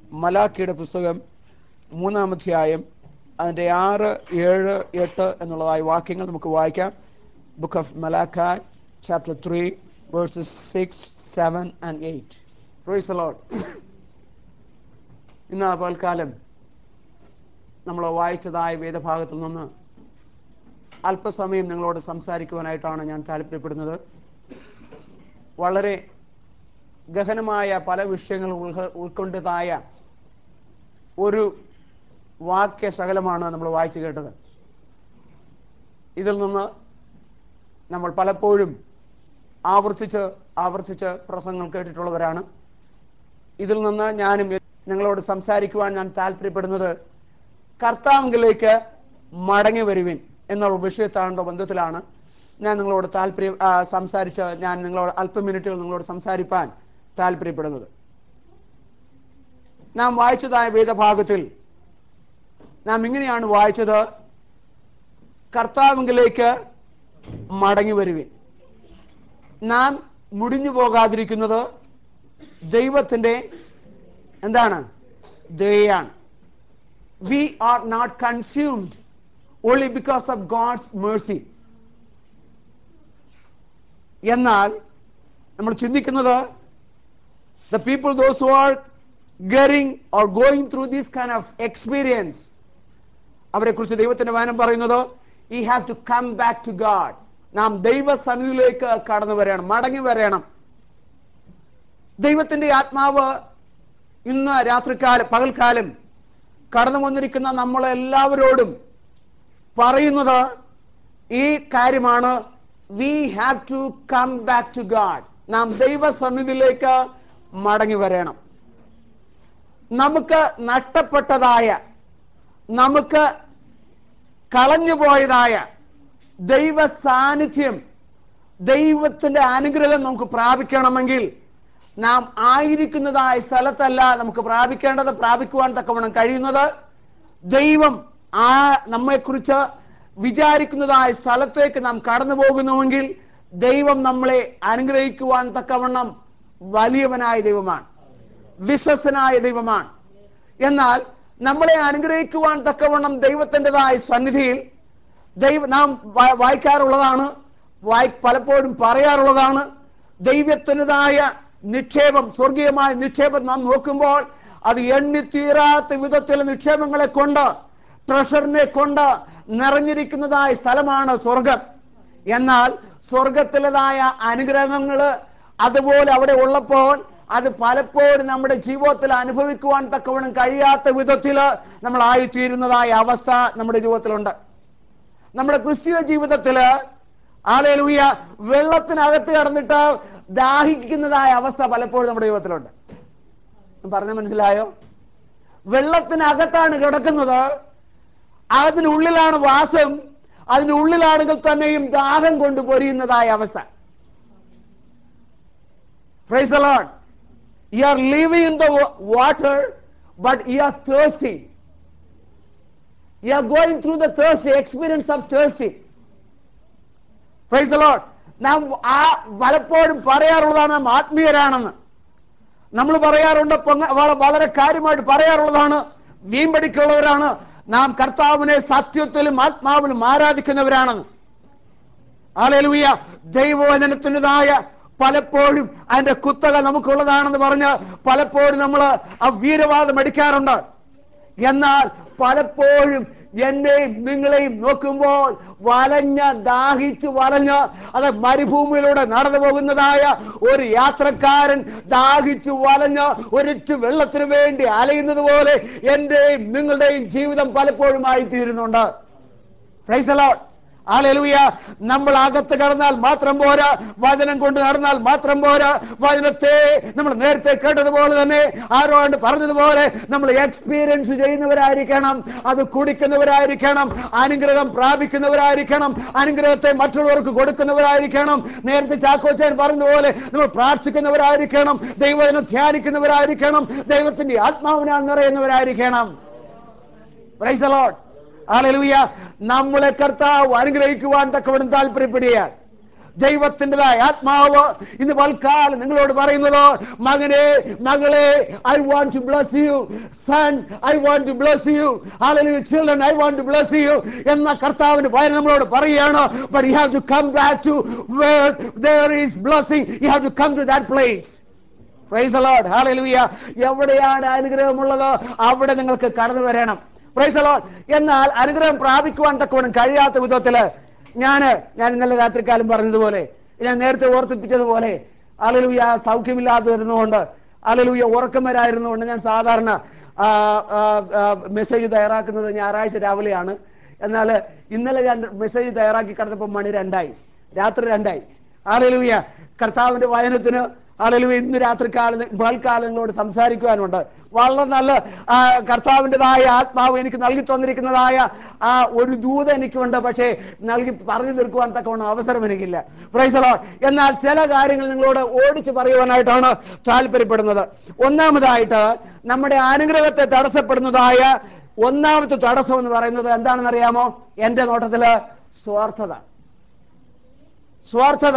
മലാക്കിയുടെ പുസ്തകം മൂന്നാം അധ്യായം അതിൻ്റെ ആറ് ഏഴ് എട്ട് എന്നുള്ളതായ വാക്യങ്ങൾ നമുക്ക് വായിക്കാം book of Malachi chapter three verses six seven and eight praise Lord ഇന്ന് പൽക്കാലം നമ്മൾ വായിച്ചതായ വേദഭാഗത്തിൽ നിന്ന് അല്പസമയം നിങ്ങളോട് സംസാരിക്കുവാനായിട്ടാണ് ഞാൻ താല്പര്യപ്പെടുന്നത് വളരെ ഗഹനമായ പല വിഷയങ്ങൾ ഉൾഹ- ഉൾക്കൊണ്ടതായ ഒരു വാക്യശകലമാണ് നമ്മൾ വായിച്ചു കേട്ടത് ഇതിൽ നിന്ന് നമ്മൾ പലപ്പോഴും ആവർത്തിച്ച് ആവർത്തിച്ച് പ്രസംഗങ്ങൾ കേട്ടിട്ടുള്ളവരാണ് ഇതിൽ നിന്ന് ഞാനും നിങ്ങളോട് സംസാരിക്കുവാൻ ഞാൻ താല്പര്യപ്പെടുന്നത് കർത്താവിലേക്ക് മടങ്ങി വരുവിൻ എന്നുള്ള വിഷയത്താണ്ട ബന്ധത്തിലാണ് ഞാൻ നിങ്ങളോട് താല്പര്യം ആ, സംസാരിച്ച് ഞാൻ നിങ്ങളോട് അല്പം മിനിറ്റുകൾ നിങ്ങളോട് സംസാരിപ്പാൻ താല്പര്യപ്പെടുന്നത് നാം വായിച്ചതായ വേദഭാഗത്തിൽ നാം ഇങ്ങനെയാണ് വായിച്ചത് കർത്താവിലേക്ക് മടങ്ങി വരുവിൻ നാം മുടിഞ്ഞു പോകാതിരിക്കുന്നത് ദൈവത്തിന്റെ എന്താണ് ദയാണ് we are not consumed only because of God's mercy എന്നാൽ നമ്മൾ ചിന്തിക്കുന്നത് the people those who are getting or going through these kind of experience അവരെ കുറിച്ച് ദൈവത്തിന്റെ വാനം പറയുന്നത് ഈ have to come back to God നാം ദൈവസന്നിധിയിലേക്ക് കടന്നു വരണം മടങ്ങി വരണം ദൈവത്തിന്റെ ആത്മാവ് ഇന്ന് രാത്രികാലം പകൽക്കാലം കടന്നു വന്നിരിക്കുന്ന നമ്മളെല്ലാവരോടും പറയുന്നത് ഈ കാര്യമാണ് we have to come back to God നാം ദൈവസന്നിധിയിലേക്ക് മടങ്ങി വരണം നമുക്ക് നഷ്ടപ്പെട്ടതായ നമുക്ക് കളഞ്ഞുപോയതായ ദൈവ സാന്നിധ്യം ദൈവത്തിന്റെ അനുഗ്രഹം നമുക്ക് പ്രാപിക്കണമെങ്കിൽ നാം ആയിരിക്കുന്നതായ സ്ഥലത്തല്ല നമുക്ക് പ്രാപിക്കേണ്ടത് പ്രാപിക്കുവാൻ തക്കവണ്ണം കഴിയുന്നത് ദൈവം ആ നമ്മെക്കുറിച്ച് വിചാരിക്കുന്നതായ സ്ഥലത്തേക്ക് നാം കടന്നു പോകുന്നുവെങ്കിൽ ദൈവം നമ്മളെ അനുഗ്രഹിക്കുവാൻ തക്കവണ്ണം വലിയവനായ ദൈവമാണ് വിശ്വസ്തനായ ദൈവമാണ് എന്നാൽ നമ്മളെ അനുഗ്രഹിക്കുവാൻ തക്കവണ്ണം ദൈവത്തിൻ്റെതായ സന്നിധിയിൽ ദൈവ നാം വാ- വായിക്കാറുള്ളതാണ് വായി പലപ്പോഴും പറയാറുള്ളതാണ് ദൈവത്തിൻ്റെതായ നിക്ഷേപം സ്വർഗീയമായ നിക്ഷേപം നാം നോക്കുമ്പോൾ അത് എണ്ണിത്തീരാത്ത വിധത്തിലെ നിക്ഷേപങ്ങളെ കൊണ്ട് ട്രഷറിനെ കൊണ്ട് നിറഞ്ഞിരിക്കുന്നതായ സ്ഥലമാണ് സ്വർഗം എന്നാൽ സ്വർഗത്തിലേതായ അനുഗ്രഹങ്ങൾ അതുപോലെ അവിടെ ഉള്ളപ്പോൾ അത് പലപ്പോഴും നമ്മുടെ ജീവിതത്തിൽ അനുഭവിക്കുവാൻ തക്കവണ്ണം കഴിയാത്ത വിധത്തിൽ നമ്മൾ ആയിത്തീരുന്നതായ അവസ്ഥ നമ്മുടെ ജീവിതത്തിലുണ്ട് നമ്മുടെ ക്രിസ്തീയ ജീവിതത്തില് ആലയിലൂയ വെള്ളത്തിനകത്ത് കടന്നിട്ട് ദാഹിക്കുന്നതായ അവസ്ഥ പലപ്പോഴും നമ്മുടെ ജീവിതത്തിലുണ്ട് പറഞ്ഞ മനസ്സിലായോ വെള്ളത്തിനകത്താണ് കിടക്കുന്നത് അതിനുള്ളിലാണ് വാസം അതിനുള്ളിലാണെങ്കിൽ തന്നെയും ദാഹം കൊണ്ട് പൊരിയുന്നതായ അവസ്ഥ Praise the Lord. You are living in the wa- water, but you are thirsty. You are going through the thirsty experience of thirsty. Praise the Lord. നാം ആ പലപ്പോഴും പറയാറുള്ളതാണ് നാം ആത്മീയരാണെന്ന് നമ്മൾ പറയാറുണ്ട് പൊങ്ങ- വള- വളരെ കാര്യമായിട്ട് പറയാറുള്ളതാണ് വീമ്പടിക്കുള്ളവരാണ് നാം കർത്താവിനെ സത്യത്തിലും ആത്മാവിലും ആരാധിക്കുന്നവരാണെന്ന് ആലേലുയ ദൈവവചനത്തിൻ്റെതായ പലപ്പോഴും അതിന്റെ കുത്തക നമുക്കുള്ളതാണെന്ന് പറഞ്ഞ് പലപ്പോഴും നമ്മൾ ആ വീരവാദം അടിക്കാറുണ്ട് എന്നാൽ പലപ്പോഴും എന്നെയും നിങ്ങളെയും നോക്കുമ്പോൾ വലഞ്ഞ ദാഹിച്ച് വലഞ്ഞ് അത് മരുഭൂമിയിലൂടെ നടന്നു പോകുന്നതായ ഒരു യാത്രക്കാരൻ ദാഹിച്ചു വലഞ്ഞ് ഒരിറ്റു വെള്ളത്തിന് വേണ്ടി അലയുന്നത് പോലെ എന്റെയും നിങ്ങളുടെയും ജീവിതം പലപ്പോഴും ആയിത്തീരുന്നുണ്ട് Praise the Lord. ഹല്ലേലൂയ നമ്മൾ അകത്ത് കടന്നാൽ മാത്രം പോരാ വചനം കൊണ്ട് നടന്നാൽ മാത്രം പോരാ വചനത്തെ നമ്മൾ നേരത്തെ കേട്ടതുപോലെ തന്നെ ആരോണ്ട് പറഞ്ഞതുപോലെ നമ്മൾ എക്സ്പീരിയൻസ് ചെയ്യുന്നവരായിരിക്കണം അത് കുടിക്കുന്നവരായിരിക്കണം അനുഗ്രഹം പ്രാപിക്കുന്നവരായിരിക്കണം അനുഗ്രഹത്തെ മറ്റുള്ളവർക്ക് കൊടുക്കുന്നവരായിരിക്കണം നേരത്തെ ചാക്കോച്ചൻ പറഞ്ഞതുപോലെ നമ്മൾ പ്രാർത്ഥിക്കുന്നവരായിരിക്കണം ദൈവജനം ധ്യാനിക്കുന്നവരായിരിക്കണം ദൈവത്തിന്റെ ആത്മാവിനാൽ നിറയുന്നവരായിരിക്കണം പ്രൈസ് the Lord. ഹല്ലേലൂയ നമ്മളെ കർത്താവ് അനുഗ്രഹിക്കുവാൻ തക്കവണ്ണം താല്പര്യപ്പെടുകയാണ് ദൈവത്തിൻ്റെതായ ആത്മാവ് ഇന്ന് പൽക്കാലം നിങ്ങളോട് പറയുന്നത് മകനെ മകളെ I want to bless you son I want to bless you അല്ലെങ്കിൽ children I want to bless you എന്ന കർത്താവിന്റെ വചനം നമ്മളോട് പറയുകയാണ് but you have to come back to where there is blessing you have to come to that place praise the Lord hallelujah എവിടെയാണ് അനുഗ്രഹമുള്ളത് അവിടെ നിങ്ങൾക്ക് കടന്നു വരണം പ്രൈസ് അലോഡ് എന്നാൽ അനുഗ്രഹം പ്രാപിക്കുവാൻ തക്കവണ്ണം കഴിയാത്ത വിധത്തില് ഞാന് ഞാൻ ഇന്നലെ രാത്രിക്കാലം പറഞ്ഞതുപോലെ ഞാൻ നേരത്തെ ഓർപ്പിച്ചതുപോലെ അലലുയ സൗഖ്യമില്ലാതിരുന്നുകൊണ്ട് അലലുയ ഉറക്കം വരായിരുന്നുകൊണ്ട് ഞാൻ സാധാരണ ആ, ആ, ആ, മെസ്സേജ് തയ്യാറാക്കുന്നത് ഞായറാഴ്ച രാവിലെയാണ് എന്നാൽ ഇന്നലെ ഞാൻ മെസ്സേജ് തയ്യാറാക്കി കിടന്നപ്പോൾ മണി രണ്ടായി രാത്രി രണ്ടായി ആലലുയ കർത്താവിന്റെ വചനത്തിന് ആലലുയ ഇന്ന് രാത്രികാല പകൽക്കാലങ്ങളോട് സംസാരിക്കുവാനുണ്ട് വളരെ നല്ല ആ, കർത്താവിൻ്റെതായ ആത്മാവ് എനിക്ക് നൽകി തന്നിരിക്കുന്നതായ ആ ഒരു ദൂത എനിക്കുണ്ട് പക്ഷേ നൽകി പറഞ്ഞു തീർക്കുവാൻ തക്കവണ്ണം അവസരം എനിക്കില്ല പ്രൈസലോ എന്നാൽ ചില കാര്യങ്ങൾ നിങ്ങളോട് ഓടിച്ച് പറയുവാനായിട്ടാണ് താല്പര്യപ്പെടുന്നത് ഒന്നാമതായിട്ട് നമ്മുടെ അനുഗ്രഹത്തെ തടസ്സപ്പെടുന്നതായ ഒന്നാമത്തെ തടസ്സം എന്ന് പറയുന്നത് എന്താണെന്ന് അറിയാമോ എന്റെ നോട്ടത്തില് സ്വാർത്ഥത സ്വാർത്ഥത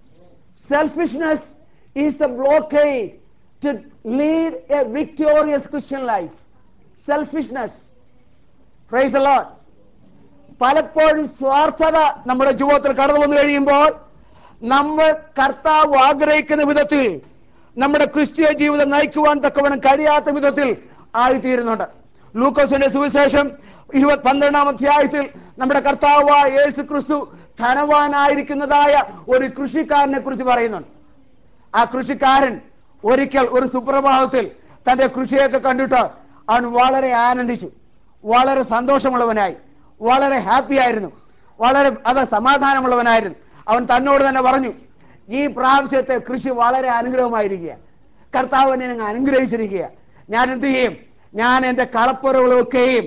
selfishness is the blockade to lead a victorious Christian life selfishness praise Lord പലപ്പോഴും സ്വാർത്ഥത നമ്മുടെ ജീവിതത്തിൽ കടന്നു വന്നു കഴിയുമ്പോൾ നമ്മൾ കർത്താവ് ആഗ്രഹിക്കുന്ന വിധത്തിൽ നമ്മുടെ ക്രിസ്തീയ ജീവിതം നയിക്കുവാൻ തക്കവണ്ണം കഴിയാത്ത വിധത്തിൽ ആയിത്തീരുന്നുണ്ട് ലൂക്കോസിന്റെ സുവിശേഷം ഇരുപത് പന്ത്രണ്ടാം അധ്യായത്തിൽ നമ്മുടെ കർത്താവായ യേശു ക്രിസ്തു ധനവാനായിരിക്കുന്നതായ ഒരു കൃഷിക്കാരനെ കുറിച്ച് പറയുന്നുണ്ട് ആ കൃഷിക്കാരൻ ഒരിക്കൽ ഒരു സുപ്രഭാതത്തിൽ തന്റെ കൃഷിയൊക്കെ കണ്ടിട്ട് അവൻ വളരെ ആനന്ദിച്ചു വളരെ സന്തോഷമുള്ളവനായി വളരെ ഹാപ്പി ആയിരുന്നു വളരെ അത് സമാധാനമുള്ളവനായിരുന്നു അവൻ തന്നോട് തന്നെ പറഞ്ഞു ഈ പ്രാവശ്യത്തെ കൃഷി വളരെ അനുഗ്രഹമായിരിക്കുക കർത്താവ് എന്നെ അങ്ങ് അനുഗ്രഹിച്ചിരിക്കുക ഞാൻ എന്ത് ചെയ്യും ഞാൻ എന്റെ കളപ്പുറകളൊക്കെയും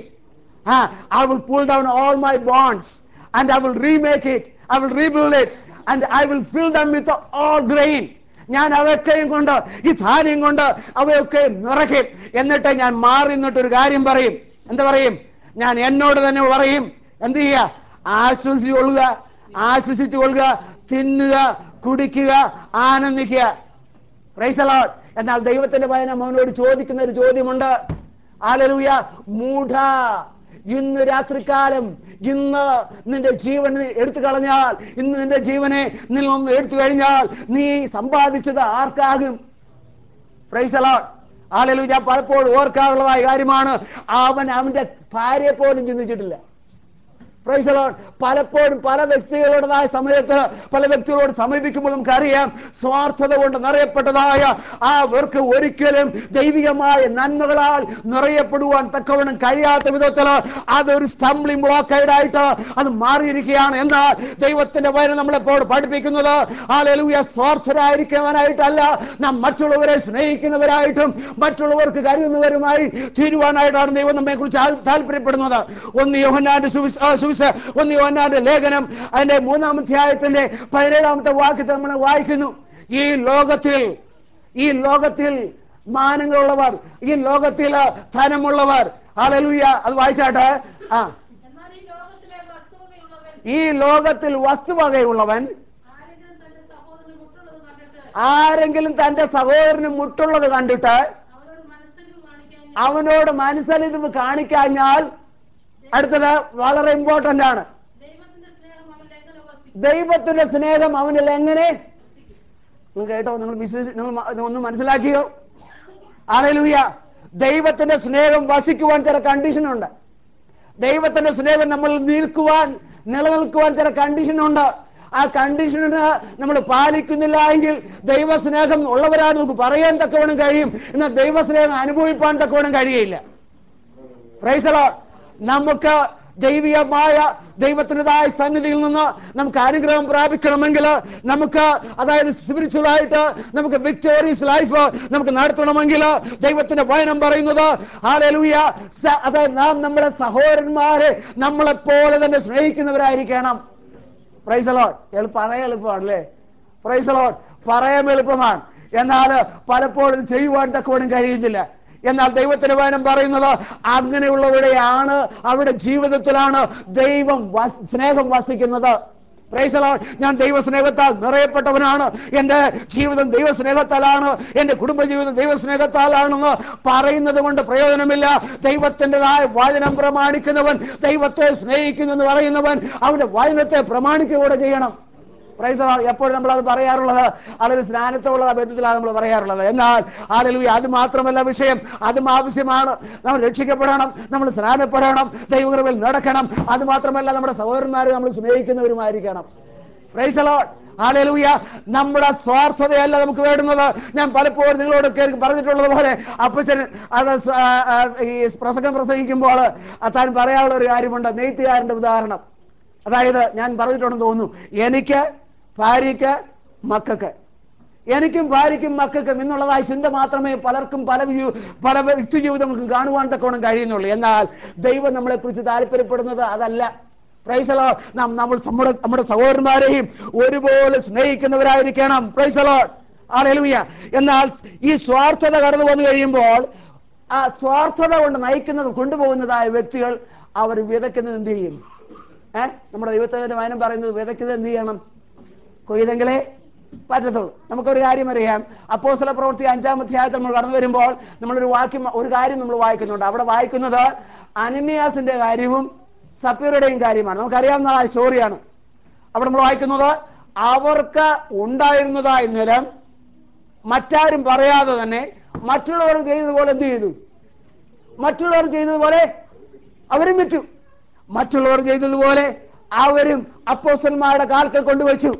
I will pull down all my barns and I will remake it I will rebuild it and I will fill them with all grain ഞാൻ അതൊക്കെയും കൊണ്ട് ഈ ധാന്യം കൊണ്ട് അവയൊക്കെ നിറയ്ക്കും എന്നിട്ട് ഞാൻ മാറി നിന്നിട്ട് ഒരു കാര്യം പറയും എന്താ പറയും ഞാൻ എന്നോട് തന്നെ പറയും എന്ത് ചെയ്യുക ആശ്വസിച്ചു കൊള്ളുക ആശ്വസിച്ചു കൊള്ളുക തിന്നുക കുടിക്കുക ആനന്ദിക്കുക പ്രൈസ് അലോട്ട് എന്നാൽ ദൈവത്തിന്റെ വചനം അവനോട് ചോദിക്കുന്ന ഒരു ചോദ്യമുണ്ട് ആലലൂയ മൂഢ ഇന്ന് രാത്രികാലം ഇന്ന് നിന്റെ ജീവൻ നീ എടുത്തു കളഞ്ഞാൽ ഇന്ന് നിന്റെ ജീവനെ നിൽ നിന്ന് എടുത്തു കഴിഞ്ഞാൽ നീ സമ്പാദിച്ചത് ആർക്കാകും പ്രൈസ് അലോട്ട് ആലലു ഞാൻ പലപ്പോഴും ഓർക്കാറുള്ളതായ കാര്യമാണ് അവൻ അവന്റെ ഭാര്യയെ പോലും ചിന്തിച്ചിട്ടില്ല പ്രൈസ് ലോഡ് പലപ്പോഴും പല വ്യക്തികളുടേതായ സമയത്ത് പല വ്യക്തികളോട് സമീപിക്കുമ്പോൾ നമുക്കറിയാം സ്വാർത്ഥത കൊണ്ട് നിറയപ്പെട്ടതായ ആ അവർക്ക് ഒരിക്കലും ദൈവികമായ നന്മകളാൽ നിറയപ്പെടുവാൻ തക്കവണ്ണം കഴിയാത്ത വിധത്തിൽ അതൊരു സ്റ്റംബ്ലിംഗ് ബ്ലോക്കേഡായിട്ട് അത് മാറിയിരിക്കുകയാണ് എന്നാൽ ദൈവത്തിന്റെ വചനം നമ്മളെപ്പോൾ പഠിപ്പിക്കുന്നത് ആ ലലുയ സ്വാർത്ഥരായിരിക്കുന്നവനായിട്ടല്ല നാം മറ്റുള്ളവരെ സ്നേഹിക്കുന്നവരായിട്ടും മറ്റുള്ളവർക്ക് കരുതുന്നവരുമായി തീരുവാനായിട്ടാണ് ദൈവം നമ്മെ കുറിച്ച് താല്പര്യപ്പെടുന്നത് ഒന്ന് യോഹന്നാന്റെ സുവിശ- ആ, സുവിശ ഒന്ന് യോഹന്നാന്റെ ലേഖനം അതിന്റെ മൂന്നാം അധ്യായത്തിന്റെ പതിനേഴാമത്തെ വാക്യത്തിൽ നമ്മൾ വായിക്കുന്നു ഈ ലോകത്തിൽ ഈ ലോകത്തിൽ മാനങ്ങളുള്ളവർ ഈ ലോകത്തിൽ ധനമുള്ളവർ ഹല്ലേലൂയ അത് വായിച്ചാട്ടെ ആ എന്നാൽ ഈ ലോകത്തിലെ വസ്തുവകയുള്ളവൻ ഈ ലോകത്തിൽ വസ്തുവകയുള്ളവൻ ആരെങ്കിലും തന്റെ സഹോദരന് മുട്ടുള്ളത് കണ്ടിട്ട് ആരെങ്കിലും തന്റെ സഹോദരന് മുട്ടുള്ളത് കണ്ടിട്ട് അവനോട് മനസ്സലിവ് കാണിക്കാൻ അവനോട് മനസ്സലിത് കാണിക്കാഞ്ഞാൽ അടുത്തത് വളരെ ഇമ്പോർട്ടന്റ് ആണ് ദൈവത്തിന്റെ സ്നേഹം അവനിൽ എങ്ങനെ വസിക്കും ദൈവത്തിന്റെ സ്നേഹം അവനിൽ എങ്ങനെ നിങ്ങൾ കേട്ടോ നിങ്ങൾ വിശ്വസി നിങ്ങൾ മ- ഒന്ന് മനസ്സിലാക്കിയോ ആണേലൂയ ദൈവത്തിന്റെ സ്നേഹം വസിക്കുവാൻ ചില കണ്ടീഷൻ ഉണ്ട് ദൈവത്തിന്റെ സ്നേഹം നമ്മൾ നിൽക്കുവാൻ നിലനിൽക്കുവാൻ ചില കണ്ടീഷൻ ഉണ്ട് ആ കണ്ടീഷന് നമ്മൾ പാലിക്കുന്നില്ല എങ്കിൽ ദൈവസ്നേഹം ഉള്ളവരാണ് നമുക്ക് പറയാൻ തക്കവണ്ണം കഴിയും എന്നാൽ ദൈവസ്നേഹം അനുഭവിപ്പാൻ തക്കവണ്ണം കഴിയില്ല പ്രൈസലോ നമുക്ക് ദൈവികമായ ദൈവത്തിൻ്റെതായ സന്നിധിയിൽ നിന്ന് നമുക്ക് അനുഗ്രഹം പ്രാപിക്കണമെങ്കിൽ നമുക്ക് അതായത് സ്പിരിച്വൽ ആയിട്ട് നമുക്ക് വിക്ടോറിയസ് ലൈഫ് നമുക്ക് നടത്തണമെങ്കിൽ ദൈവത്തിന്റെ വചനം പറയുന്നത് ഹാലലൂയ അതായത് നാം നമ്മുടെ സഹോദരന്മാരെ നമ്മളെപ്പോലെ തന്നെ സ്നേഹിക്കുന്നവരായിരിക്കണം പ്രൈസലോട്ട് എളുപ്പം പറയാൻ എളുപ്പമാണ് അല്ലേ പ്രൈസലോട്ട് പറയാൻ എളുപ്പമാണ് എന്നാൽ പലപ്പോഴും ചെയ്യുവാൻ തക്കവണ്ണം കഴിയുന്നില്ല എന്നാൽ ദൈവത്തിന്റെ വചനം പറയുന്നത് അങ്ങനെയുള്ളവരെയാണ് അവരുടെ ജീവിതത്തിലാണ് ദൈവം വസ്- സ്നേഹം വസിക്കുന്നത് Praise the Lord. ഞാൻ ദൈവസ്നേഹത്താൽ നിറയപ്പെട്ടവനാണ് എൻ്റെ ജീവിതം ദൈവസ്നേഹത്താലാണ് എൻ്റെ കുടുംബജീവിതം ദൈവസ്നേഹത്താലാണെന്ന് പറയുന്നത് കൊണ്ട് പ്രയോജനമില്ല ദൈവത്തിൻ്റെതായ വചനം പ്രമാണിക്കുന്നവൻ ദൈവത്തെ സ്നേഹിക്കുന്നു എന്ന് പറയുന്നവൻ അവന്റെ വചനത്തെ പ്രമാണിക്കുക കൂടെ ചെയ്യണം പ്രൈസ് എപ്പോഴും നമ്മൾ അത് പറയാറുള്ളത് ആളുകൾ സ്നാനത്തോടുള്ള ബന്ധത്തിലാണ് നമ്മൾ പറയാറുള്ളത് എന്നാൽ ആളുകൾ അത് മാത്രമല്ല വിഷയം അതും ആവശ്യമാണ് നമ്മൾ രക്ഷിക്കപ്പെടണം നമ്മൾ സ്നാനപ്പെടണം ദൈവകൃപയിൽ നടക്കണം അത് മാത്രമല്ല നമ്മുടെ സഹോദരന്മാരെ നമ്മൾ സ്നേഹിക്കുന്നവരുമായിരിക്കണം പ്രൈസ് ഹാലലൂയ നമ്മുടെ സ്വാർത്ഥതയല്ല നമുക്ക് വേണ്ടുന്നത് ഞാൻ പലപ്പോഴും നിങ്ങളോട് കേറി പറഞ്ഞിട്ടുള്ളത് പോലെ അപ്പച്ചൻ അത് സ- ആ, ആ, ഈ പ്രസംഗം പ്രസംഗിക്കുമ്പോൾ താൻ പറയാനുള്ള ഒരു കാര്യമുണ്ട് നെയ്ത്തുകാരന്റെ ഉദാഹരണം അതായത് ഞാൻ പറഞ്ഞിട്ടുണ്ടെന്ന് തോന്നുന്നു എനിക്ക് ഭാര്യയ്ക്ക് മക്കൾക്ക് എനിക്കും ഭാര്യയ്ക്കും മക്കൾക്കും എന്നുള്ളതായ ചിന്ത മാത്രമേ പലർക്കും പല വ്യൂ- പല വ്യക്തി ജീവിതങ്ങൾക്കും കാണുവാൻ തക്കോണം കഴിയുന്നുള്ളൂ എന്നാൽ ദൈവം നമ്മളെ കുറിച്ച് താല്പര്യപ്പെടുന്നത് അതല്ല പ്രൈസലോ നാം നമ്മൾ നമ്മുടെ നമ്മുടെ സഹോദരന്മാരെയും ഒരുപോലെ സ്നേഹിക്കുന്നവരായിരിക്കണം പ്രൈസലോ ആലലുയ എന്നാൽ ഈ സ്വാർത്ഥത കടന്നു വന്നു കഴിയുമ്പോൾ ആ സ്വാർത്ഥത കൊണ്ട് നയിക്കുന്നത് കൊണ്ടുപോകുന്നതായ വ്യക്തികൾ അവർ വിതയ്ക്കുന്നത് എന്ത് ചെയ്യും ഏഹ് നമ്മുടെ ദൈവത്തിന്റെ വചനം പറയുന്നത് വിതയ്ക്കുന്നത് എന്ത് ചെയ്യണം കൊയ്തെങ്കിലേ പറ്റത്തുള്ളൂ നമുക്കൊരു കാര്യം അറിയാം അപ്പോസ്തല പ്രവൃത്തി അഞ്ചാം അധ്യായത്തിൽ നമ്മൾ കടന്നു വരുമ്പോൾ നമ്മളൊരു വാക്യം ഒരു കാര്യം നമ്മൾ വായിക്കുന്നുണ്ട് അവിടെ വായിക്കുന്നത് അനന്യാസിന്റെ കാര്യവും സപ്പീറുടെയും കാര്യമാണ് നമുക്കറിയാവുന്ന ആ സ്റ്റോറിയാണ് അവിടെ നമ്മൾ വായിക്കുന്നത് അവർക്ക് ഉണ്ടായിരുന്നതായ നിലം മറ്റാരും പറയാതെ തന്നെ മറ്റുള്ളവർ ചെയ്തതുപോലെ എന്ത് ചെയ്തു മറ്റുള്ളവർ ചെയ്തതുപോലെ അവരും വിറ്റു മറ്റുള്ളവർ ചെയ്തതുപോലെ അവരും അപ്പോസ്റ്റന്മാരുടെ കാൽക്കൽ കൊണ്ടുവച്ചു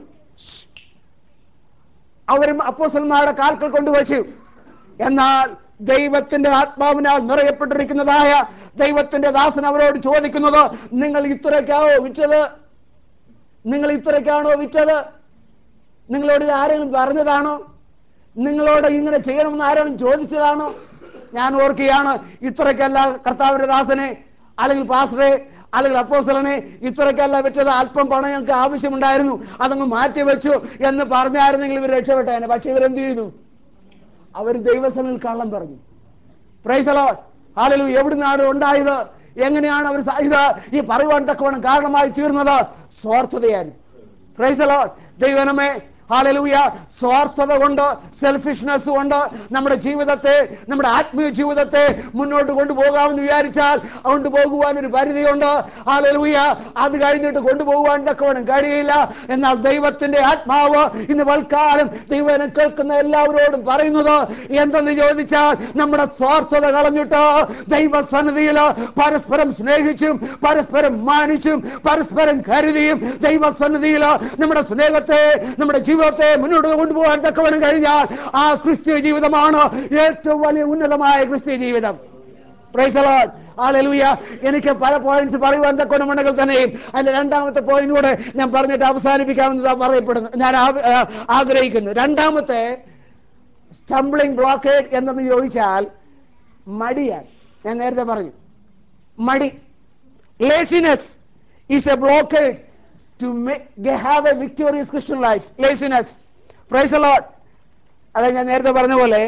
അവരും അപ്പോസ്റ്റന്മാരുടെ കാൽക്കൽ കൊണ്ടുവച്ചു എന്നാൽ ദൈവത്തിന്റെ ആത്മാവിനാൽ നിറയപ്പെട്ടിരിക്കുന്നതായ ദൈവത്തിന്റെ ദാസൻ അവരോട് ചോദിക്കുന്നത് നിങ്ങൾ ഇത്രയ്ക്കാണോ വിറ്റത് നിങ്ങൾ ഇത്രയ്ക്കാണോ വിറ്റത് നിങ്ങളോട് ഇത് ആരെങ്കിലും പറഞ്ഞതാണോ നിങ്ങളോട് ഇങ്ങനെ ചെയ്യണമെന്ന് ആരെങ്കിലും ചോദിച്ചതാണോ ഞാൻ ഓർക്കുകയാണ് ഇത്രയ്ക്കല്ല കർത്താവിന്റെ ദാസനെ അല്ലെങ്കിൽ പാസ്റ്ററെ അല്ലെങ്കിൽ അപ്പോസ്റ്റലനെ ഇത്രയ്ക്കല്ല വെച്ചത് അല്പം പണം ഞങ്ങൾക്ക് ആവശ്യമുണ്ടായിരുന്നു അതങ്ങ് മാറ്റി വെച്ചു എന്ന് പറഞ്ഞായിരുന്നെങ്കിൽ ഇവർ രക്ഷപ്പെട്ടേനെ പക്ഷെ ഇവരെന്ത് ചെയ്തു അവർ ദൈവസനിൽ കള്ളം പറഞ്ഞു പ്രൈസലോ ആളുകൾ എവിടുന്നാണ് ഉണ്ടായത് എങ്ങനെയാണ് അവർ സ- ഇത് ഈ പറയുവാൻ തക്കവണ്ണം കാരണമായി തീർന്നത് സ്വാർത്ഥതയായിരുന്നു പ്രൈസലോ ദൈവനമേ ഹാലലൂയ സ്വാർത്ഥത കൊണ്ട് സെൽഫിഷ്നെസ് കൊണ്ട് നമ്മുടെ ജീവിതത്തെ നമ്മുടെ ആത്മീയ ജീവിതത്തെ മുന്നോട്ട് കൊണ്ടുപോകാമെന്ന് വിചാരിച്ചാൽ കൊണ്ടുപോകുവാൻ ഒരു പരിധിയുണ്ട് ഹാലലൂയ അത് കഴിഞ്ഞിട്ട് കൊണ്ടുപോകുവാൻ തക്കവണ്ണം കഴിയില്ല എന്നാൽ ദൈവത്തിന്റെ ആത്മാവ് ഇന്ന് വൽക്കാലം ദൈവനെ കേൾക്കുന്ന എല്ലാവരോടും പറയുന്നത് എന്തെന്ന് ചോദിച്ചാൽ നമ്മുടെ സ്വാർത്ഥത കളഞ്ഞിട്ട് ദൈവസന്നിധിയിൽ പരസ്പരം സ്നേഹിച്ചും പരസ്പരം മാനിച്ചും പരസ്പരം കരുതിയും ദൈവസന്നിധിയിൽ നമ്മുടെ സ്നേഹത്തെ നമ്മുടെ ജീവിതത്തെ മുന്നോട്ട് കൊണ്ടുപോകാൻ തക്കവണ്ണം കഴിഞ്ഞാൽ ആ ക്രിസ്തീയ ജീവിതമാണ് ഏറ്റവും വലിയ ഉന്നതമായ ക്രിസ്തീയ ജീവിതം Praise the Lord. Hallelujah. എനിക്ക് പല പോയിന്റ്സ് പറയുവാൻ തക്കോണമുണ്ടെങ്കിൽ തന്നെയും അതിന്റെ രണ്ടാമത്തെ പോയിന്റ് കൂടെ ഞാൻ പറഞ്ഞിട്ട് അവസാനിപ്പിക്കാമെന്ന് പറയപ്പെടുന്നു ഞാൻ ആ- ആ- ആഗ്രഹിക്കുന്നു രണ്ടാമത്തെ സ്റ്റംബ്ലിംഗ് ബ്ലോക്കേഡ് എന്തെന്ന് ചോദിച്ചാൽ മടിയാണ് ഞാൻ നേരത്തെ പറഞ്ഞു മടി laziness is a blockade to have a victorious Christian life laziness praise Lord അതെ ഞാൻ നേരത്തെ പറഞ്ഞ പോലെ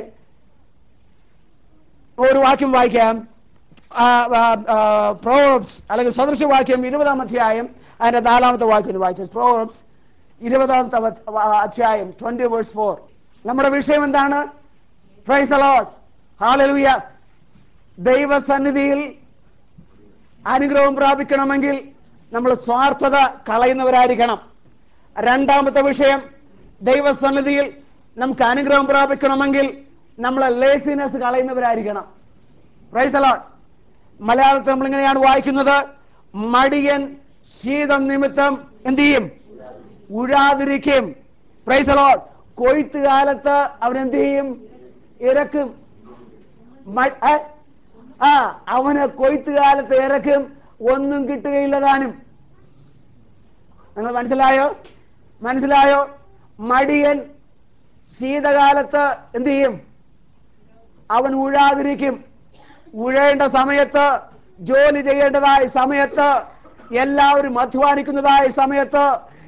ഒരു വാക്യം വായിക്കാം പ്രോബ്സ് അല്ലെങ്കിൽ സദൃശവാക്യം ഇരുപതാം അധ്യായം അതിന്റെ നാലാമത്തെ വാക്യം വായിച്ചത് പ്രോബ്സ് ഇരുപതാമത്തെ വ- വ- അധ്യായം ട്വന്റി വേഴ്സ് ഫോർ നമ്മുടെ വിഷയം എന്താണ് പ്രൈസ് ലോട്ട് ഹാലലുയ ദൈവസന്നിധിയിൽ അനുഗ്രഹം പ്രാപിക്കണമെങ്കിൽ നമ്മൾ സ്വാർത്ഥത കളയുന്നവരായിരിക്കണം രണ്ടാമത്തെ വിഷയം ദൈവസന്നിധിയിൽ നമുക്ക് അനുഗ്രഹം പ്രാപിക്കണമെങ്കിൽ നമ്മൾ ലേസിനെസ് കളയുന്നവരായിരിക്കണം പ്രൈസ് അലോട്ട് മലയാളത്തിൽ നമ്മൾ ഇങ്ങനെയാണ് വായിക്കുന്നത് മടിയൻ ശീതം നിമിത്തം എന്ത് ചെയ്യും ഉഴാതിരിക്കും പ്രൈസ് അലോട്ട് കൊയ്ത്ത് കാലത്ത് അവൻ എന്ത് ചെയ്യും ഇറക്കും മ- ഏ? ആ അവന് കൊയ്ത്ത് കാലത്ത് ഇറക്കും ഒന്നും കിട്ടുകയില്ല താനും നിങ്ങൾ മനസ്സിലായോ മനസ്സിലായോ മടിയൻ ശീതകാലത്ത് എന്ത് ചെയ്യും അവൻ ഉഴാതിരിക്കും ഉഴേണ്ട സമയത്ത് ജോലി ചെയ്യേണ്ടതായ സമയത്ത് എല്ലാവരും അധ്വാനിക്കുന്നതായ സമയത്ത്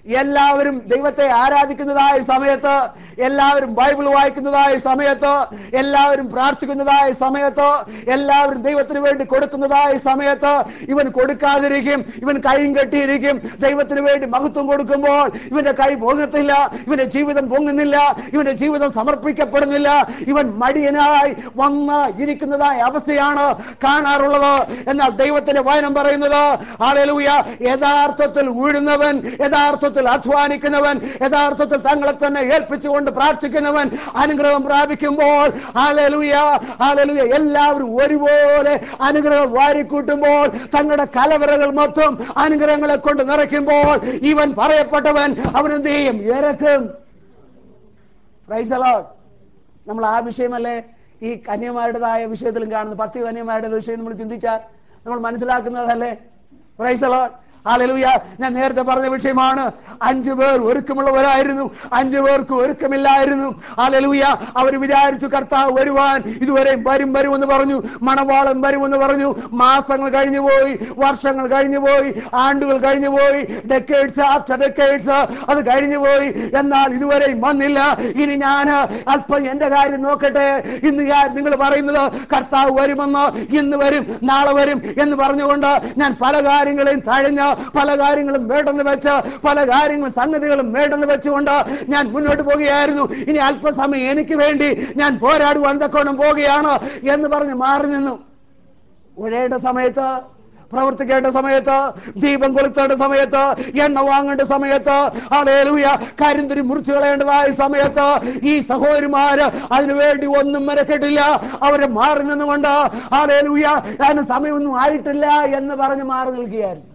എല്ലാവരും ദൈവത്തെ ആരാധിക്കുന്നതായ സമയത്ത് എല്ലാവരും ബൈബിൾ വായിക്കുന്നതായ സമയത്ത് എല്ലാവരും പ്രാർത്ഥിക്കുന്നതായ സമയത്ത് എല്ലാവരും ദൈവത്തിന് വേണ്ടി കൊടുക്കുന്നതായ സമയത്ത് ഇവൻ കൊടുക്കാതിരിക്കും ഇവൻ കൈയും കെട്ടിയിരിക്കും ദൈവത്തിന് വേണ്ടി മഹത്വം കൊടുക്കുമ്പോൾ ഇവന്റെ കൈ പൊങ്ങത്തില്ല ഇവന്റെ ജീവിതം പൊങ്ങുന്നില്ല ഇവന്റെ ജീവിതം സമർപ്പിക്കപ്പെടുന്നില്ല ഇവൻ മടിയനായി വന്ന് ഇരിക്കുന്നതായ അവസ്ഥയാണ് കാണാറുള്ളത് എന്നാൽ ദൈവത്തിന്റെ വചനം പറയുന്നത് ആലലൂയ യഥാർത്ഥത്തിൽ വീഴുന്നവൻ യഥാർത്ഥത്തിൽ അധ്വാനിക്കുന്നവൻ യഥാർത്ഥത്തിൽ തങ്ങളെ തന്നെ ഏൽപ്പിച്ചുകൊണ്ട് പ്രാർത്ഥിക്കുന്നവൻ അനുഗ്രഹം പ്രാപിക്കുമ്പോൾ ആലലൂയ ആലലൂയ എല്ലാവരും ഒരുപോലെ അനുഗ്രഹം വാരിക്കൂട്ടുമ്പോൾ തങ്ങളുടെ കലവറകൾ മൊത്തം അനുഗ്രഹങ്ങളെ കൊണ്ട് നിറയ്ക്കുമ്പോൾ ഇവൻ പറയപ്പെട്ടവൻ അവൻ എന്ത് ചെയ്യും ഇരക്കും Praise the Lord. നമ്മൾ ആ വിഷയമല്ലേ ഈ കന്യമാരുടേതായ വിഷയത്തിലും കാണുന്നത് പത്ത് കന്യമാരുടെ വിഷയം നമ്മൾ ചിന്തിച്ചാൽ നമ്മൾ മനസ്സിലാക്കുന്നതല്ലേ പ്രൈസ് ലോഡ് ഹാലലൂയ ഞാൻ നേരത്തെ പറഞ്ഞ വിഷയമാണ് അഞ്ചു പേർ ഒരുക്കമുള്ളവരായിരുന്നു അഞ്ചു പേർക്ക് ഒരുക്കമില്ലായിരുന്നു ഹാലലൂയ അവർ വിചാരിച്ചു കർത്താവ് വരുവാൻ ഇതുവരെ വരും വരുമെന്ന് പറഞ്ഞു മണവാളൻ വരുമെന്ന് പറഞ്ഞു മാസങ്ങൾ കഴിഞ്ഞു പോയി വർഷങ്ങൾ കഴിഞ്ഞു പോയി ആണ്ടുകൾ കഴിഞ്ഞു പോയി ഡെക്കേഡ്സ് ആഫ്റ്റർ ഡെക്കേഡ്സ് അത് കഴിഞ്ഞു പോയി എന്നാൽ ഇതുവരെയും വന്നില്ല ഇനി ഞാൻ അല്പം എന്റെ കാര്യം നോക്കട്ടെ ഇന്ന് ഞാൻ നിങ്ങൾ പറയുന്നത് കർത്താവ് വരുമെന്ന് ഇന്ന് വരും നാളെ വരും എന്ന് പറഞ്ഞുകൊണ്ട് ഞാൻ പല കാര്യങ്ങളെയും തഴഞ്ഞ് പല കാര്യങ്ങളും വേണ്ടെന്ന് വെച്ച് പല കാര്യങ്ങളും സംഗതികളും വേണ്ടെന്ന് വെച്ചുകൊണ്ട് ഞാൻ മുന്നോട്ട് പോകുകയായിരുന്നു ഇനി അല്പസമയം എനിക്ക് വേണ്ടി ഞാൻ പോരാടുവാൻ തക്കോണം പോവുകയാണ് എന്ന് പറഞ്ഞ് മാറി നിന്നു ഉഴയേണ്ട സമയത്ത് പ്രവർത്തിക്കേണ്ട സമയത്ത് ദീപം കൊളുത്തേണ്ട സമയത്ത് എണ്ണ വാങ്ങേണ്ട സമയത്ത് അതേലൂയ കരിന്തിരി മുറിച്ചു കളയേണ്ടതായ സമയത്ത് ഈ സഹോദരിമാര് അതിനുവേണ്ടി ഒന്നും മെനക്കെട്ടില്ല അവരെ മാറി നിന്നുകൊണ്ട് അതേലൂയ അതിന് സമയമൊന്നും ആയിട്ടില്ല എന്ന് പറഞ്ഞ് മാറി നിൽക്കുകയായിരുന്നു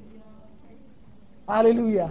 ഹാലലൂയ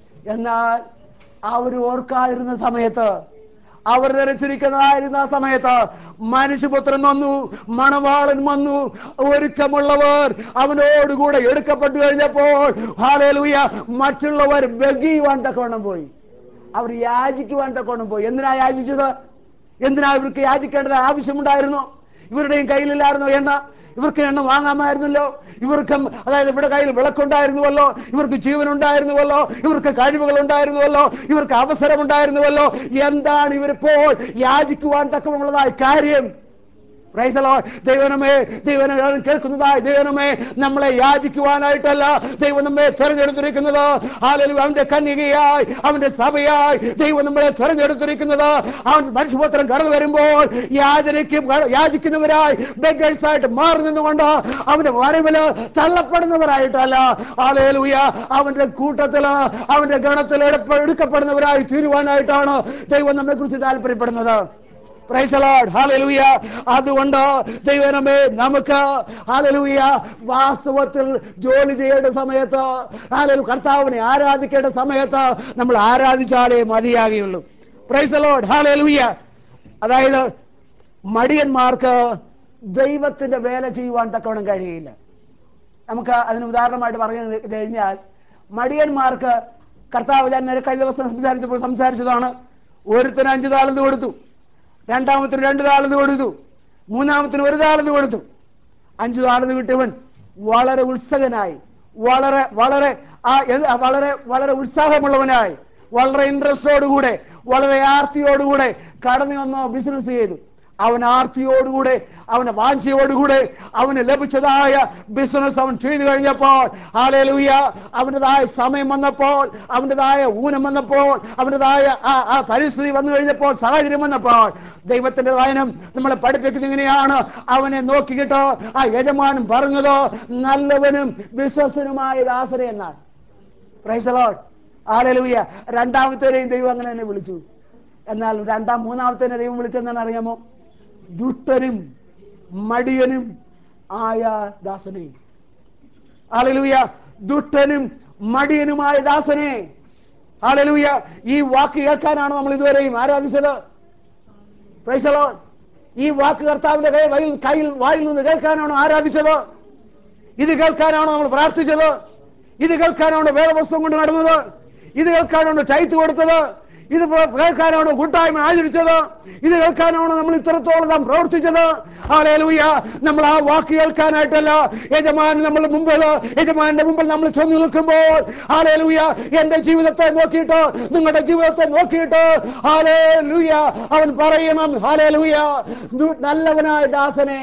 എന്നാൽ അവർ ഓർക്കാതിരുന്ന സമയത്ത് അവർ ധരിച്ചിരിക്കുന്നതായിരുന്ന ആ സമയത്ത് മനുഷ്യപുത്രൻ വന്നു മണവാളൻ വന്നു ഒരുക്കമുള്ളവർ അവനോടുകൂടെ എടുക്കപ്പെട്ടു കഴിഞ്ഞപ്പോൾ ഹാലലൂയ മറ്റുള്ളവർ ബഗിയുവാൻ തക്കവണ്ണം പോയി അവർ യാചിക്കുവാൻ തക്കവണ്ണം പോയി എന്തിനാ യാചിച്ചത് എന്തിനാ ഇവർക്ക് യാചിക്കേണ്ടത് ആവശ്യമുണ്ടായിരുന്നു ഇവരുടെയും കയ്യിലില്ലായിരുന്നോ എണ്ണ ഇവർക്ക് എണ്ണ വാങ്ങാമായിരുന്നല്ലോ ഇവർക്കും അതായത് ഇവിടെ കയ്യിൽ വിളക്കുണ്ടായിരുന്നുവല്ലോ ഇവർക്ക് ജീവൻ ഉണ്ടായിരുന്നുവല്ലോ ഇവർക്ക് കഴിവുകൾ ഉണ്ടായിരുന്നുവല്ലോ ഇവർക്ക് അവസരം ഉണ്ടായിരുന്നുവല്ലോ എന്താണ് ഇവരിപ്പോൾ യാചിക്കുവാൻ തക്കമുള്ളതായ കാര്യം Praise the Lord. ദൈവനമേ ദൈവനെ കേൾക്കുന്നതായി ദൈവനമേ നമ്മളെ യാചിക്കുവാനായിട്ടല്ല ദൈവം നമ്മെ തെരഞ്ഞെടുത്തിരിക്കുന്നത് ഹാലലൂയ അവന്റെ കന്യകയായി അവന്റെ സഭയായി ദൈവം നമ്മളെ തെരഞ്ഞെടുത്തിരിക്കുന്നത് അവൻ മനുഷ്യപുത്രം കടന്നു വരുമ്പോൾ യാചനയ്ക്കും യാചിക്കുന്നവരായി beggars ആയിട്ട് മാറി നിന്നുകൊണ്ട് അവന്റെ വരവില് തള്ളപ്പെടുന്നവരായിട്ടല്ല ഹാലലൂയ അവന്റെ കൂട്ടത്തില് അവന്റെ ഗണത്തിൽ എടുപ്പ- എടുക്കപ്പെടുന്നവരായി തീരുവാനായിട്ടാണ് ദൈവം നമ്മെ കുറിച്ച് താല്പര്യപ്പെടുന്നത് Praise the Lord. Hallelujah. അതുകൊണ്ട് ദൈവമേ നമുക്ക് ഹാലലൂയ വാസ്തവത്തിൽ ജോലി ചെയ്യേണ്ട സമയത്ത് ഹാലലു കർത്താവിനെ ആരാധിക്കേണ്ട സമയത്ത് നമ്മൾ ആരാധിച്ചാലേ മതിയാകുകയുള്ളൂ പ്രൈസ് the Lord. ഹാലലൂയ അതായത് മടിയന്മാർക്ക് ദൈവത്തിന്റെ വേല ചെയ്യുവാൻ തക്കവണ്ണം കഴിയില്ല നമുക്ക് അതിന് ഉദാഹരണമായിട്ട് പറഞ്ഞു കഴിഞ്ഞാൽ മടിയന്മാർക്ക് കർത്താവ് ഞാൻ നേരെ കഴിഞ്ഞ ദിവസം സംസാരിച്ചപ്പോൾ സംസാരിച്ചതാണ് ഒരുത്തിന് അഞ്ച് താളന്ത് കൊടുത്തു രണ്ടാമത്തിന് രണ്ട് താളന്ത് കൊടുത്തു മൂന്നാമത്തിന് ഒരു താളന്ത് കൊടുത്തു അഞ്ചു താളന്ത് കിട്ടിയവൻ വളരെ ഉത്സകനായി വളരെ വളരെ ആ എന്ത് വളരെ വളരെ ഉത്സാഹമുള്ളവനായി വളരെ ഇൻട്രസ്റ്റോടുകൂടെ വളരെ ആർത്തിയോടുകൂടെ കടന്നു വന്നോ ബിസിനസ് ചെയ്തു അവൻ ആർത്തിയോടുകൂടെ അവന്റെ വാഞ്ചയോടുകൂടെ അവന് ലഭിച്ചതായ ബിസിനസ് അവൻ ചെയ്തു കഴിഞ്ഞപ്പോൾ ഹാലേലൂയ അവൻ്റെതായ സമയം വന്നപ്പോൾ അവൻ്റെതായ ഊനം വന്നപ്പോൾ അവൻ്റെതായ ആ ആ പരിസ്ഥിതി വന്നു കഴിഞ്ഞപ്പോൾ സാഹചര്യം വന്നപ്പോൾ ദൈവത്തിന്റെ വായനം നമ്മളെ പഠിപ്പിക്കുന്നത് ഇങ്ങനെയാണ് അവനെ നോക്കിക്കിട്ടോ ആ യജമാനും പറഞ്ഞതോ നല്ലവനും വിശ്വസ്തനുമായ ദാസനെ എന്നാണ് പ്രൈസ് ലോഡ് ആലലൂയ രണ്ടാമത്തേനെയും ദൈവം അങ്ങനെ തന്നെ വിളിച്ചു എന്നാൽ രണ്ടാം മൂന്നാമത്തേനെ ദൈവം വിളിച്ചെന്നാണ് അറിയാമോ ദുഷ്ടനും മടിയനും ആയ ദാസനെ ആലലൂയ ദുഷ്ടനും മടിയനുമായ ദാസനെ ആലലൂയ ഈ വാക്ക് കേൾക്കാനാണ് നമ്മൾ ഇതുവരെയും ആരാധിച്ചത് Praise the Lord. ഈ വാക്ക് കർത്താവിന്റെ കൈ വയിൽ കയ്യിൽ വായിൽ നിന്ന് കേൾക്കാനാണോ ആരാധിച്ചത് ഇത് കേൾക്കാനാണോ നമ്മൾ പ്രാർത്ഥിച്ചത് ഇത് കേൾക്കാനാണോ വേദപുസ്തകം കൊണ്ട് നടന്നത് ഇത് കേൾക്കാനാണോ ചൈത്ത് കൊടുത്തത് ഇത് പ്ര- കേൾക്കാനാണോ കൂട്ടായ്മ ആചരിച്ചത് ഇത് കേൾക്കാനാണോ നമ്മൾ ഇത്രത്തോളം നാം പ്രവർത്തിച്ചത് ഹാലേലൂയ നമ്മൾ ആ വാക്ക് കേൾക്കാനായിട്ടല്ല യജമാൻ നമ്മൾ മുമ്പിൽ യജമാന്റെ മുമ്പിൽ നമ്മൾ ചെന്ന് നിൽക്കുമ്പോൾ ഹാലേലൂയ എന്റെ ജീവിതത്തെ നോക്കിയിട്ട് നിങ്ങളുടെ ജീവിതത്തെ നോക്കിയിട്ട് ഹാലേലൂയ അവൻ പറയണം ഹാലേലൂയ ദു- നല്ലവനായ ദാസനെ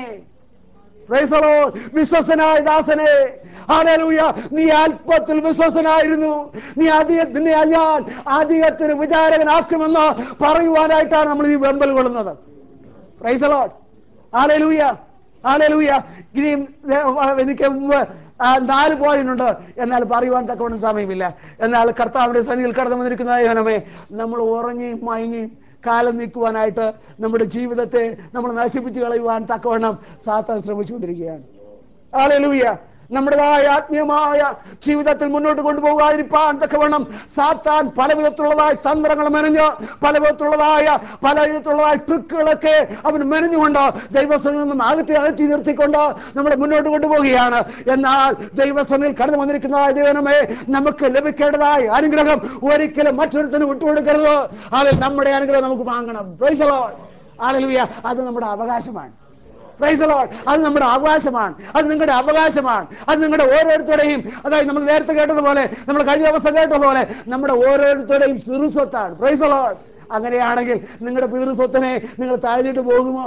Praise the Lord. വിശ്വസനായ ദാസനെ ഹല്ലേലൂയ നീ അല്പത്തിൽ വിശ്വസനായിരുന്നു നീ അധിക നിന്നെ ഞാൻ അധികത്തിന് വിചാരകനാക്കുമെന്ന് പറയുവാനായിട്ടാണ് നമ്മൾ ഈ വെമ്പൽ കൊള്ളുന്നത് പ്രൈസ് ലോഡ് ഹല്ലേലൂയ ഹല്ലേലൂയ ഇനിയും ദേ- എനിക്ക് മുമ്പ് ആ, നാല് പോയിന്റ് ഉണ്ട് എന്നാൽ പറയുവാൻ തക്കവണ്ണം സമയമില്ല എന്നാൽ കർത്താവിന്റെ സന്നിധിയിൽ കടന്നു വന്നിരിക്കുന്ന യോനമേ നമ്മൾ ഉറങ്ങിയും മയങ്ങിയും കാലം നീക്കുവാനായിട്ട് നമ്മുടെ ജീവിതത്തെ നമ്മൾ നശിപ്പിച്ച് കളയുവാൻ തക്കവണ്ണം സാത്താൻ ശ്രമിച്ചുകൊണ്ടിരിക്കുകയാണ് ഹല്ലേലൂയ നമ്മുടേതായ ആത്മീയമായ ജീവിതത്തിൽ മുന്നോട്ട് കൊണ്ടുപോകാതിരിപ്പാൻ തക്കവണ്ണം സാത്താൻ പല വിധത്തിലുള്ളതായ തന്ത്രങ്ങൾ മെനഞ്ഞ് പല വിധത്തിലുള്ളതായ പല വിധത്തിലുള്ളതായ ട്രിക്കുകളൊക്കെ അവൻ മെനഞ്ഞുകൊണ്ട് ദൈവസ്ഥനിൽ നിന്നും അകറ്റി അകറ്റി നിർത്തിക്കൊണ്ട് നമ്മളെ മുന്നോട്ട് കൊണ്ടുപോവുകയാണ് എന്നാൽ ദൈവസ്ഥനിൽ കടന്നു വന്നിരിക്കുന്നതായ ദൈവമേ നമുക്ക് ലഭിക്കേണ്ടതായ അനുഗ്രഹം ഒരിക്കലും മറ്റൊരുത്തനും വിട്ടുകൊടുക്കരുത് അതിൽ നമ്മുടെ അനുഗ്രഹം നമുക്ക് വാങ്ങണം Praise the Lord. Hallelujah. അത് നമ്മുടെ അവകാശമാണ് Praise the Lord. അത് നമ്മുടെ അവകാശമാണ് അത് നിങ്ങളുടെ അവകാശമാണ് അത് നിങ്ങളുടെ ഓരോരുത്തരുടെയും അതായത് നമ്മൾ നേരത്തെ കേട്ടതുപോലെ നമ്മൾ കഴിഞ്ഞ ദിവസം കേട്ടതുപോലെ നമ്മുടെ ഓരോരുത്തരുടെയും സിറുസ്വത്താണ് പ്രൈസ് the Lord. അങ്ങനെയാണെങ്കിൽ നിങ്ങളുടെ പിതൃസ്വത്തിനെ നിങ്ങൾ താഴ്ത്തിട്ട് പോകുമോ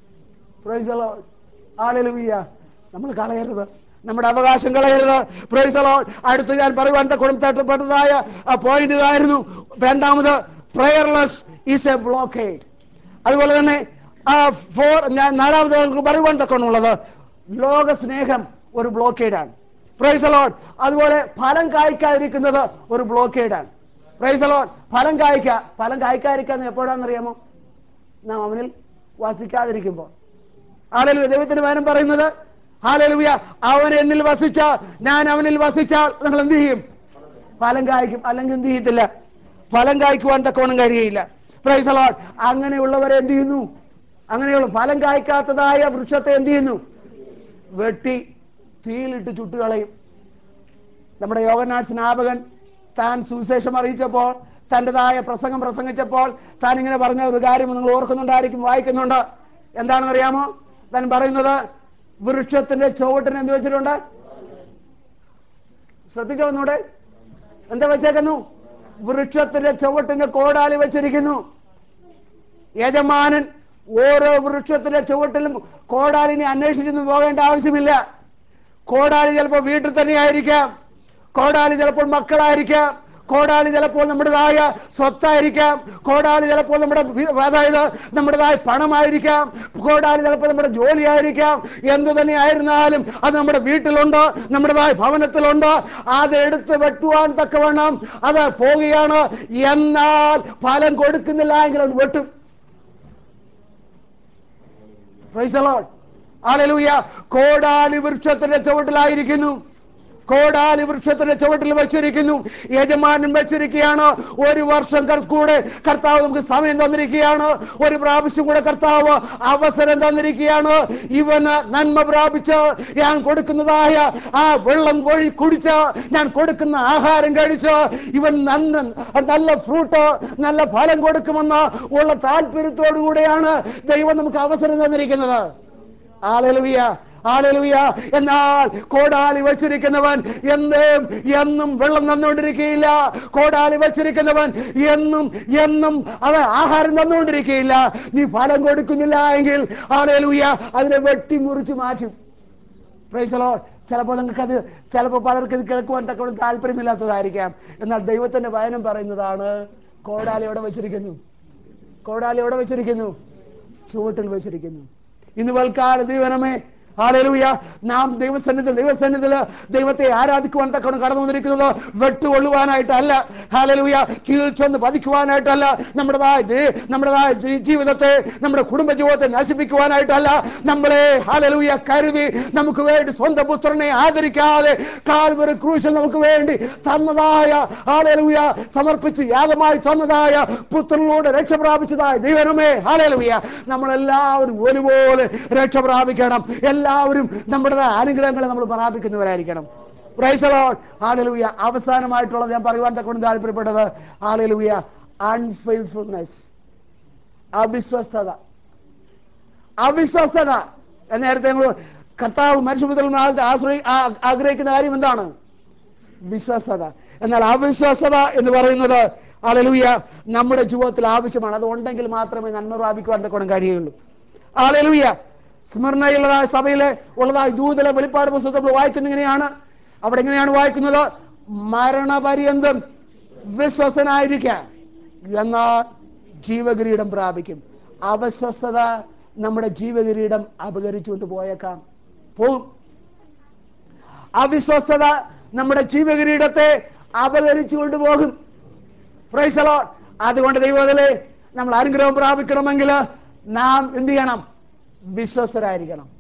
പ്രൈസ് the Lord. Hallelujah. നമ്മൾ കളയരുത് നമ്മുടെ അവകാശം കളയരുത് പ്രൈസ് the Lord. അടുത്ത് ഞാൻ പറയുവാൻ തക്കോളം തട്ടപ്പെട്ടതായ ആ പോയിന്റ് ഇതായിരുന്നു രണ്ടാമത് പ്രയർലെസ് ഈസ് എ ബ്ലോക്കേഡ് അതുപോലെ തന്നെ ആ ഫോർ ഞാൻ നാലാമത് നമുക്ക് പറയുവാൻ തക്കണമുള്ളത് ലോക സ്നേഹം ഒരു ബ്ലോക്കേഡാണ് പ്രൈസ് അലോട്ട് അതുപോലെ ഫലം കായ്ക്കാതിരിക്കുന്നത് ഒരു ബ്ലോക്കേഡാണ് പ്രൈസ് അലോട്ട് ഫലം കായ്ക്ക ഫലം കായ്ക്കാതിരിക്കാന്ന് എപ്പോഴാണെന്നറിയാമോ നാം അവനിൽ വസിക്കാതിരിക്കുമ്പോൾ ഹാലലുയ ദൈവത്തിന് വേനം പറയുന്നത് ഹാലലുയ അവൻ എന്നിൽ വസിച്ചാൽ ഞാൻ അവനിൽ വസിച്ചാൽ നിങ്ങൾ എന്ത് ചെയ്യും ഫലം കായ്ക്കും അല്ലെങ്കിൽ എന്ത് ചെയ്യത്തില്ല ഫലം കായ്ക്കുവാൻ തക്കവണ്ണം കഴിയുകയില്ല പ്രൈസ് അലോട്ട് അങ്ങനെയുള്ളവരെ എന്ത് ചെയ്യുന്നു അങ്ങനെയുള്ള ഫലം കായ്ക്കാത്തതായ വൃക്ഷത്തെ എന്ത് ചെയ്യുന്നു വെട്ടി തീയിലിട്ട് ചുട്ടുകളയും നമ്മുടെ യോഗനാഥ് സ്നാപകൻ താൻ സുവിശേഷം അറിയിച്ചപ്പോൾ തൻ്റെതായ പ്രസംഗം പ്രസംഗിച്ചപ്പോൾ താൻ ഇങ്ങനെ പറഞ്ഞ ഒരു കാര്യം നിങ്ങൾ ഓർക്കുന്നുണ്ടായിരിക്കും വായിക്കുന്നുണ്ട് എന്താണെന്ന് അറിയാമോ താൻ പറയുന്നത് വൃക്ഷത്തിന്റെ ചുവട്ടിന് എന്ത് വെച്ചിട്ടുണ്ട് ശ്രദ്ധിച്ചോ ഒന്നൂടെ എന്താ വെച്ചേക്കുന്നു വൃക്ഷത്തിന്റെ ചുവട്ടിന് കോടാലി വെച്ചിരിക്കുന്നു യജമാനൻ ഓരോ വൃക്ഷത്തിന്റെ ചുവട്ടിലും കോടാലിനെ അന്വേഷിച്ചൊന്നും പോകേണ്ട ആവശ്യമില്ല കോടാലി ചിലപ്പോൾ വീട്ടിൽ തന്നെ ആയിരിക്കാം കോടാലി ചിലപ്പോൾ മക്കളായിരിക്കാം കോടാലി ചിലപ്പോൾ നമ്മുടേതായ സ്വത്തായിരിക്കാം കോടാലി ചിലപ്പോൾ നമ്മുടെ വി- അതായത് നമ്മുടേതായ പണമായിരിക്കാം കോടാലി ചിലപ്പോൾ നമ്മുടെ ജോലിയായിരിക്കാം എന്തു തന്നെ ആയിരുന്നാലും അത് നമ്മുടെ വീട്ടിലുണ്ട് നമ്മുടേതായ ഭവനത്തിലുണ്ട് അത് എടുത്ത് വെട്ടുവാൻ തക്കവണ്ണം അത് പോവുകയാണ് എന്നാൽ ഫലം കൊടുക്കുന്നില്ല എങ്കിൽ അത് വെട്ടും Praise the Lord. Hallelujah. കോടാലി വൃക്ഷത്തിന്റെ ചുവട്ടിലായിരിക്കുന്നു കോടാലി വൃക്ഷത്തിന്റെ ചുവട്ടിൽ വെച്ചിരിക്കുന്നു യജമാനൻ വെച്ചിരിക്കുകയാണ് ഒരു വർഷം കർ- കൂടെ കർത്താവ് നമുക്ക് സമയം തന്നിരിക്കുകയാണ് ഒരു പ്രാവശ്യം കൂടെ കർത്താവ് അവസരം തന്നിരിക്കുകയാണ് ഇവന് നന്മ പ്രാപിച്ച് ഞാൻ കൊടുക്കുന്നതായ ആ വെള്ളം കോഴി കുടിച്ച് ഞാൻ കൊടുക്കുന്ന ആഹാരം കഴിച്ച് ഇവൻ നന്ന നല്ല ഫ്രൂട്ട് നല്ല ഫലം കൊടുക്കുമെന്ന് ഉള്ള താല്പര്യത്തോടു കൂടെയാണ് ദൈവം നമുക്ക് അവസരം തന്നിരിക്കുന്നത് ആലലുവിയ ആലലുവിയ എന്നാൽ കോടാലി വെച്ചിരിക്കുന്നവൻ എന്നും എന്നും വെള്ളം തന്നുകൊണ്ടിരിക്കുകയില്ല കോടാലി വെച്ചിരിക്കുന്നവൻ എന്നും എന്നും അത് ആഹാരം തന്നുകൊണ്ടിരിക്കുകയില്ല നീ ഫലം കൊടുക്കുന്നില്ല എങ്കിൽ ആലലുവിയ അതിനെ വെട്ടി മുറിച്ച് മാറ്റും പ്രൈസ് ലോഡ് ചിലപ്പോൾ നിങ്ങൾക്കത് ചിലപ്പോൾ പലർക്ക് ഇത് കേൾക്കുവാൻ തക്കവണ്ണം താല്പര്യമില്ലാത്തതായിരിക്കാം എന്നാൽ ദൈവത്തിന്റെ വചനം പറയുന്നതാണ് കോടാലി എവിടെ വെച്ചിരിക്കുന്നു കോടാലി എവിടെ വെച്ചിരിക്കുന്നു ചുവട്ടിൽ വെച്ചിരിക്കുന്നു ഇന്ന് വൽക്കാല ദൈവനമേ ഹാലലൂയ നാം ദൈവസന്നിധിയിൽ ദൈവസന്നിധിയിൽ ദൈവത്തെ ആരാധിക്കുവാൻ തക്കണം കടന്നു വന്നിരിക്കുന്നത് വെട്ടുകൊള്ളുവാനായിട്ടല്ല ഹാലലൂയ കീഴിൽ ചെന്ന് പതിക്കുവാനായിട്ടല്ല നമ്മുടേതായ ദേ- നമ്മുടേതായ ജീ- ജീവിതത്തെ നമ്മുടെ കുടുംബ ജീവിതത്തെ നശിപ്പിക്കുവാനായിട്ടല്ല നമ്മളെ ഹാലലൂയ കരുതി നമുക്ക് വേണ്ടി സ്വന്തം പുത്രനെ ആദരിക്കാതെ കാൽവറി ക്രൂശിൽ നമുക്ക് വേണ്ടി തന്നതായ ഹാലലൂയ സമർപ്പിച്ച് യാഗമായി തന്നതായ പുത്രനിലൂടെ രക്ഷ പ്രാപിച്ചതായ ദൈവനമേ ഹാലലൂയ നമ്മളെല്ലാവരും ഒരുപോലെ രക്ഷ പ്രാപിക്കണം എല്ലാവരും നമ്മുടേതായ അനുഗ്രഹങ്ങളെ നമ്മൾ പ്രാപിക്കുന്നവരായിരിക്കണം പ്രൈസ് ലോഡ് ഹാലലൂയ അവസാനമായിട്ടുള്ളത് ഞാൻ പറയുവാൻ തക്കൊണ്ട് താല്പര്യപ്പെട്ടത് ഹാലലൂയ അൺഫെയിൽഫുൾനെസ് അവിശ്വസ്തത അവിശ്വസ്തത എന്ന് നേരത്തെ ഞങ്ങൾ കർത്താവ് മനുഷ്യപുത്രൻ ആശ്രയി ആ- ആഗ്രഹിക്കുന്ന കാര്യം എന്താണ് വിശ്വസ്തത എന്നാൽ അവിശ്വസ്തത എന്ന് പറയുന്നത് ആലലുയ നമ്മുടെ ജീവിതത്തിൽ ആവശ്യമാണ് അത് ഉണ്ടെങ്കിൽ മാത്രമേ നന്മ പ്രാപിക്കുവാൻ തക്കോണം കഴിയുള്ളൂ ആലലുയ സ്മരണയുള്ളതായ സഭയിലെ ഉള്ളതായ ദൂതല വെളിപ്പാട് പുസ്തകത്തിൽ നമ്മൾ വായിക്കുന്നത് ഇങ്ങനെയാണ് അവിടെ എങ്ങനെയാണ് വായിക്കുന്നത് മരണപര്യന്തം വിശ്വസനായിരിക്കാം എന്നാൽ ജീവകിരീടം പ്രാപിക്കും അവിശ്വസ്തത നമ്മുടെ ജീവകിരീടം അപകരിച്ചുകൊണ്ട് പോയേക്കാം പോവും അവിശ്വസ്തത നമ്മുടെ ജീവകിരീടത്തെ അപകരിച്ചു കൊണ്ടുപോകും Praise the Lord. അതുകൊണ്ട് ദൈവത്തിലെ നമ്മൾ അനുഗ്രഹം പ്രാപിക്കണമെങ്കിൽ നാം എന്ത് ചെയ്യണം വിശ്വസ്തരായിരിക്കണം